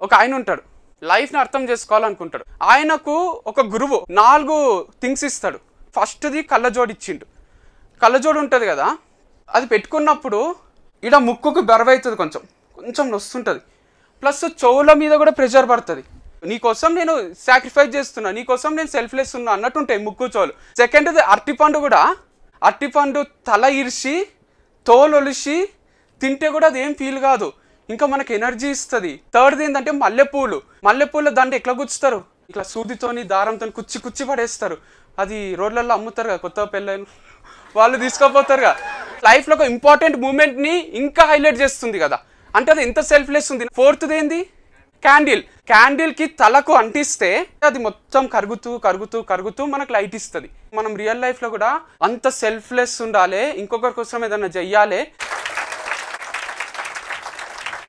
ఒక ఆయన ఉంటాడు లైఫ్ని అర్థం చేసుకోవాలనుకుంటాడు ఆయనకు ఒక గురువు నాలుగు థింగ్స్ ఇస్తాడు ఫస్ట్ది కళ్ళజోడు ఇచ్చిండు కళ్ళజోడు ఉంటుంది కదా అది పెట్టుకున్నప్పుడు ఇడ ముక్కుకు బెరవవుతుంది కొంచెం కొంచెం నొస్తుంటుంది ప్లస్ చెవుల మీద కూడా ప్రెషర్ పడుతుంది నీకోసం నేను సాక్రిఫైస్ చేస్తున్నా నీకోసం నేను సెల్ఫ్లెస్ ఉన్నా అన్నట్టు ఉంటాయి ముక్కు చెవులు సెకండ్ది అరటిపండు కూడా అరటిపండు తల ఇరిసి తోలు ఒలిసి తింటే కూడా అది ఏం ఫీల్ కాదు ఇంకా మనకి ఎనర్జీ ఇస్తుంది థర్డ్ది ఏంటంటే మల్లెపూలు మల్లెపూల దండ ఎట్లా గుచ్చుతారు ఇట్లా సూదితోని దారంతో కుచ్చి కుచ్చి పడేస్తారు అది రోడ్లలో అమ్ముతారు కదా కొత్త పెళ్ళైన వాళ్ళు తీసుకోపోతారుగా లైఫ్లో ఒక ఇంపార్టెంట్ మూమెంట్ని ఇంకా హైలైట్ చేస్తుంది కదా అంటే అది ఎంత సెల్ఫ్లెస్ ఉంది ఫోర్త్ది ఏంది క్యాండిల్ క్యాండిల్కి తలకు అంటిస్తే అది మొత్తం కరుగుతూ కరుగుతూ కరుగుతూ మనకు లైట్ ఇస్తుంది మనం రియల్ లైఫ్లో కూడా అంత సెల్ఫ్లెస్ ఉండాలి ఇంకొకరి కోసం ఏదైనా చెయ్యాలి